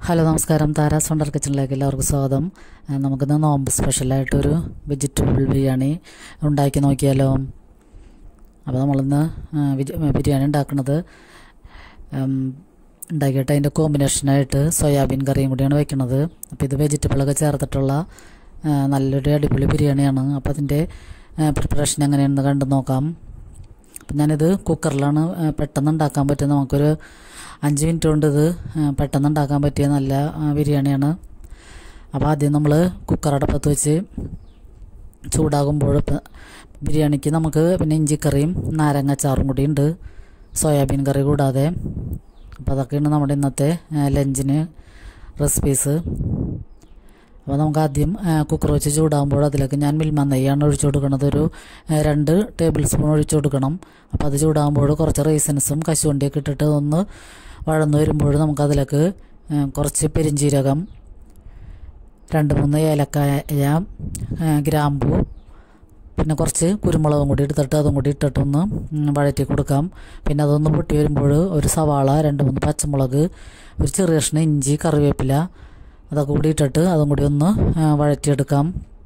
hello നമസ്കാരം Tara's wonder കിച്ചണിലേക്ക് എല്ലാവർക്കും സ്വാഗതം ആ, നമുക്കിന്ന് നോമ്പ് സ്പെഷ്യലായിട്ടൊരു വെജിറ്റബിൾ ബിരിയാണി ഉണ്ടാക്കി നോക്കിയാലോ അപ്പോൾ നമ്മളിന്ന് ആ, വിജ- ബിരിയാണി ഉണ്ടാക്കുന്നത് ഉം, ഉണ്ടാക്കിയിട്ട് അതിൻ്റെ കോമ്പിനേഷനായിട്ട് സോയാബീൻ കറിയും കൂടിയാണ് വെക്കുന്നത് അപ്പോൾ ഇത് വെജിറ്റബിളൊക്കെ ചേർത്തിട്ടുള്ള ആ, നല്ലൊരു അടിപൊളി ബിരിയാണിയാണ് അപ്പോൾ അതിൻ്റെ പ്രിപ്പറേഷൻ എങ്ങനെയാണെന്ന് കണ്ടു നോക്കാം അപ്പം ഞാനിത് കുക്കറിലാണ് ആ, പെട്ടെന്ന് ഉണ്ടാക്കാൻ പറ്റും നമുക്കൊരു അഞ്ച് മിനിറ്റ് കൊണ്ട് ഇത് ആ, പെട്ടെന്ന് ഉണ്ടാക്കാൻ പറ്റിയ നല്ല ആ, ബിരിയാണിയാണ് അപ്പോൾ ആദ്യം നമ്മൾ കുക്കർ അടപ്പത്ത് വെച്ച് ചൂടാകുമ്പോൾ ഇപ്പം ബിരിയാണിക്ക് നമുക്ക് പിന്നെ ഇഞ്ചിക്കറിയും നാരങ്ങ അച്ചാറും കൂടി ഉണ്ട് സോയാബീൻ കറി കൂടാതെ അപ്പോൾ അതൊക്കെയാണ് നമ്മുടെ ഇന്നത്തെ ആ, ലഞ്ചിന് റെസിപ്പീസ് അപ്പോൾ നമുക്ക് ആദ്യം ആ, കുക്കർ വെച്ച് ചൂടാകുമ്പോൾ അതിലേക്ക് ഞാൻ മിൽമ നെയ്യാണ് ഒഴിച്ചു കൊടുക്കുന്നത് ഒരു ആ, രണ്ട് ടേബിൾ സ്പൂൺ ഒഴിച്ചു കൊടുക്കണം അപ്പോൾ അത് ചൂടാകുമ്പോൾ കുറച്ച് റൈസൻസും കശുവണ്ടിയൊക്കെ ഇട്ടിട്ട് ഒന്ന് വഴന്ന് വരുമ്പോൾ നമുക്ക് അതിലേക്ക് ആ, കുറച്ച് പെരിഞ്ചീരകം രണ്ട് മൂന്ന് ഏലക്കായ ആ, ഗ്രാമ്പു പിന്നെ കുറച്ച് കുരുമുളകും കൂടി എടുത്തിട്ട് അതും കൂടി ഇട്ടിട്ടൊന്ന് ഉം, വഴറ്റി കൊടുക്കാം പിന്നെ അതൊന്ന് പൊട്ടി വരുമ്പോൾ ഒരു സവാള രണ്ട് മൂന്ന് പച്ചമുളക് ഒരു ചെറിയ കഷ്ണം ഇഞ്ചി കറിവേപ്പില അതൊക്കെ കൂടി ഇട്ടിട്ട് അതും കൂടി ഒന്ന് ആ, വഴറ്റിയെടുക്കാം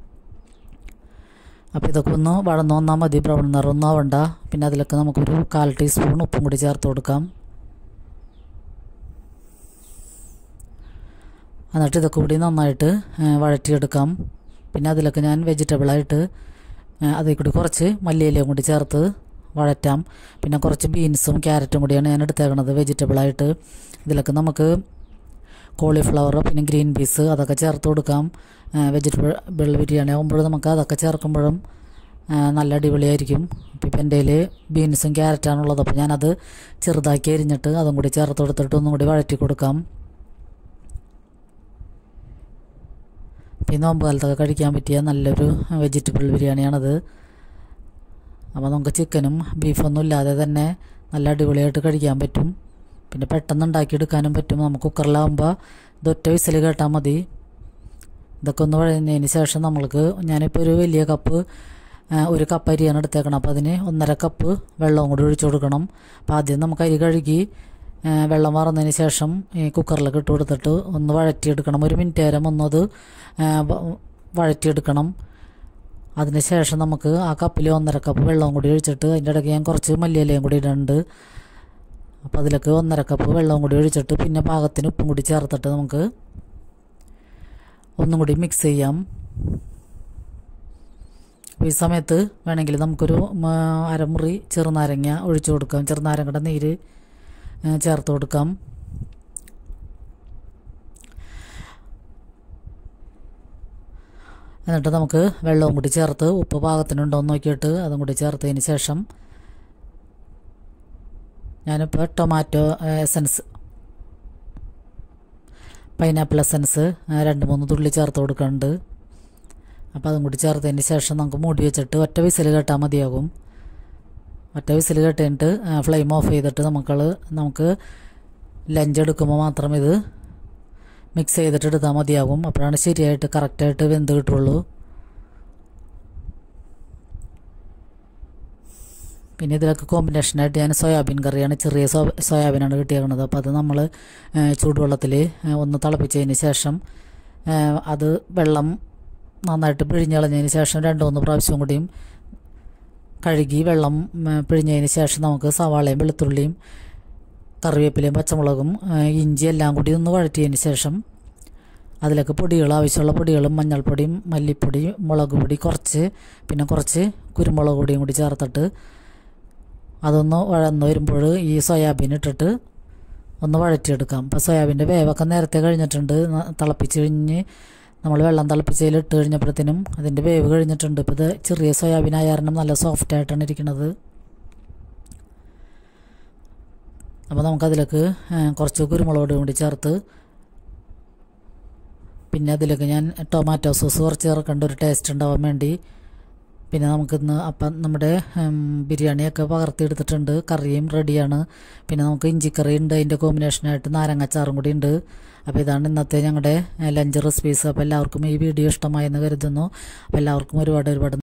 അപ്പോൾ ഇതൊക്കെ ഒന്ന് വഴന്ന് വന്നാൽ മതി ബ്രൗൺ നിറമൊന്നും ആവണ്ട പിന്നെ അതിലേക്ക് നമുക്കൊരു കാൽ ടീസ്പൂൺ ഉപ്പും കൂടി ചേർത്ത് കൊടുക്കാം എന്നിട്ട് ഇതൊക്കെ കൂടി നന്നായിട്ട് ആ, വഴറ്റിയെടുക്കാം പിന്നെ അതിലൊക്കെ ഞാൻ വെജിറ്റബിളായിട്ട് ആ, അതിൽ കൂടി കുറച്ച് മല്ലിയിലയും കൂടി ചേർത്ത് വഴറ്റാം പിന്നെ കുറച്ച് ബീൻസും ക്യാരറ്റും കൂടിയാണ് ഞാൻ എടുത്തേക്കണത് വെജിറ്റബിളായിട്ട് ഇതിലൊക്കെ നമുക്ക് കോളിഫ്ലവർ പിന്നെ ഗ്രീൻ പീസ് അതൊക്കെ ചേർത്ത് കൊടുക്കാം വെജിറ്റബിൾ ബിരിയാണി ആകുമ്പോൾ നമുക്ക് അതൊക്കെ ചേർക്കുമ്പോഴും ആ, നല്ല അടിപൊളിയായിരിക്കും അപ്പോൾ ഇപ്പം എൻ്റെ കയ്യിൽ ബീൻസും ക്യാരറ്റാണുള്ളത് അപ്പോൾ ഞാനത് ചെറുതാക്കി അരിഞ്ഞിട്ട് അതും കൂടി ചേർത്ത് കൊടുത്തിട്ട് ഒന്നും കൂടി വഴറ്റി കൊടുക്കാം പിന്നെ നോമ്പ് കാലത്തൊക്കെ കഴിക്കാൻ പറ്റിയ നല്ലൊരു വെജിറ്റബിൾ ബിരിയാണിയാണത് അപ്പോൾ നമുക്ക് ചിക്കനും ബീഫൊന്നും ഇല്ലാതെ തന്നെ നല്ല അടിപൊളിയായിട്ട് കഴിക്കാൻ പറ്റും പിന്നെ പെട്ടെന്ന് ഉണ്ടാക്കിയെടുക്കാനും പറ്റും നമുക്ക് കുക്കറിലാവുമ്പോൾ ഇതൊറ്റ വിസിൽ കേട്ടാൽ മതി ഇതൊക്കെ ഒന്ന് വഴഞ്ഞതിന് ശേഷം നമ്മൾക്ക് ഞാനിപ്പോൾ ഒരു വലിയ കപ്പ് ആ, ഒരു കപ്പ് അരിയാണ് എടുത്തേക്കണം അപ്പോൾ അതിന് ഒന്നര കപ്പ് വെള്ളവും കൂടി ഒഴിച്ചു കൊടുക്കണം അപ്പോൾ ആദ്യം നമുക്ക് അരി കഴുകി ആ, വെള്ളം വാർന്നതിന് ശേഷം ഈ കുക്കറിലേക്ക് ഇട്ട് കൊടുത്തിട്ട് ഒന്ന് വഴറ്റിയെടുക്കണം ഒരു മിനിറ്റ് നേരം ഒന്നത് ആ, വ- വഴറ്റിയെടുക്കണം അതിന് ശേഷം നമുക്ക് ആ കപ്പിൽ ഒന്നര കപ്പ് വെള്ളവും കൂടി ഒഴിച്ചിട്ട് അതിൻ്റെ ഇടയ്ക്ക് ഞാൻ കുറച്ച് മല്ലിയിലയും കൂടി ഇടുന്നുണ്ട് അപ്പോൾ അതിലേക്ക് ഒന്നര കപ്പ് വെള്ളവും കൂടി ഒഴിച്ചിട്ട് പിന്നെ പാകത്തിന് ഉപ്പും കൂടി ചേർത്തിട്ട് നമുക്ക് ഒന്നും കൂടി മിക്സ് ചെയ്യാം അപ്പോൾ ഈ സമയത്ത് വേണമെങ്കിൽ നമുക്കൊരു മ, അരമുറി ചെറുനാരങ്ങ ഒഴിച്ചു കൊടുക്കാം ചെറുനാരങ്ങയുടെ നീര് ഏ, ചേർത്ത് കൊടുക്കാം എന്നിട്ട് നമുക്ക് വെള്ളവും കൂടി ചേർത്ത് ഉപ്പ് പാകത്തിനുണ്ടോ എന്ന് നോക്കിയിട്ട് അതും കൂടി ചേർത്തതിന് ശേഷം ഞാനിപ്പോൾ ടൊമാറ്റോ എസൻസ് പൈനാപ്പിൾ എസൻസ് രണ്ട് മൂന്ന് തുള്ളി ചേർത്ത് കൊടുക്കുന്നുണ്ട് അപ്പോൾ അതും കൂടി ചേർത്തതിന് ശേഷം നമുക്ക് മൂടി വെച്ചിട്ട് ഒറ്റ വിസിൽ കേട്ടാൽ മതിയാകും ഒറ്റ വിസിൽ കേട്ടിട്ട് ഫ്ലെയിം ഓഫ് ചെയ്തിട്ട് നമുക്ക് നമുക്ക് ലഞ്ച് എടുക്കുമ്പോൾ മാത്രം ഇത് മിക്സ് ചെയ്തിട്ട് എടുത്താൽ മതിയാകും അപ്പോഴാണ് ശരിയായിട്ട് കറക്റ്റായിട്ട് വെന്ത് കിട്ടുള്ളൂ പിന്നെ ഇതിലൊക്കെ കോമ്പിനേഷനായിട്ട് ഞാൻ സോയാബീൻ കറിയാണ് ചെറിയ സോ സോയാബീനാണ് കിട്ടിയേക്കുന്നത് അപ്പോൾ അത് നമ്മൾ ചൂടുവെള്ളത്തിൽ ഒന്ന് തിളപ്പിച്ചതിന് ശേഷം ഏ, അത് വെള്ളം നന്നായിട്ട് പിഴിഞ്ഞളഞ്ഞതിന് ശേഷം രണ്ട് മൂന്ന് പ്രാവശ്യം കൂടിയും കഴുകി വെള്ളം ഉം, പിഴിഞ്ഞതിന് ശേഷം നമുക്ക് സവാളയും വെളുത്തുള്ളിയും കറിവേപ്പിലയും പച്ചമുളകും ഏ, ഇഞ്ചി എല്ലാം കൂടി ഒന്ന് വഴറ്റിയതിന് ശേഷം അതിലേക്ക് പൊടികൾ ആവശ്യമുള്ള പൊടികളും മഞ്ഞൾപ്പൊടിയും മല്ലിപ്പൊടി മുളക് പൊടി കുറച്ച് പിന്നെ കുറച്ച് കുരുമുളക് പൊടിയും കൂടി ചേർത്തിട്ട് അതൊന്ന് വഴന്ന് വരുമ്പോൾ ഈ സോയാബീൻ ഇട്ടിട്ട് ഒന്ന് വഴറ്റിയെടുക്കാം അപ്പോൾ സോയാബീൻ്റെ വേവൊക്കെ നേരത്തെ കഴിഞ്ഞിട്ടുണ്ട് ന- തിളപ്പിച്ച് കഴിഞ്ഞ് നമ്മൾ വെള്ളം തിളപ്പിച്ചതിൽ ഇട്ട് കഴിഞ്ഞപ്പോഴത്തേനും അതിൻ്റെ വേവ് കഴിഞ്ഞിട്ടുണ്ട് ഇപ്പോൾ ഇത് ചെറിയ സോയാബീൻ ആയ കാരണം നല്ല സോഫ്റ്റ് ആയിട്ടാണ് ഇരിക്കുന്നത് അപ്പോൾ നമുക്കതിലേക്ക് ആ, കുറച്ച് കുരുമുളക് പൊടി കൂടി ചേർത്ത് പിന്നെ അതിലേക്ക് ഞാൻ ടൊമാറ്റോ സോസ് കുറച്ച് ചേർക്കേണ്ട ഒരു ടേസ്റ്റ് ഉണ്ടാവാൻ വേണ്ടി പിന്നെ നമുക്കിന്ന് അപ്പം നമ്മുടെ ഉം, ബിരിയാണിയൊക്കെ പകർത്തിയെടുത്തിട്ടുണ്ട് കറിയും റെഡിയാണ് പിന്നെ നമുക്ക് ഇഞ്ചിക്കറി ഉണ്ട് അതിൻ്റെ കോമ്പിനേഷനായിട്ട് നാരങ്ങച്ചാറും കൂടി ഉണ്ട് അപ്പോൾ ഇതാണ് ഇന്നത്തെ ഞങ്ങളുടെ ലഞ്ച് റെസിപ്പീസ് അപ്പോൾ എല്ലാവർക്കും ഈ വീഡിയോ ഇഷ്ടമായെന്ന് കരുതുന്നു അപ്പോൾ എല്ലാവർക്കും ഒരുപാട് ഒരുപാട്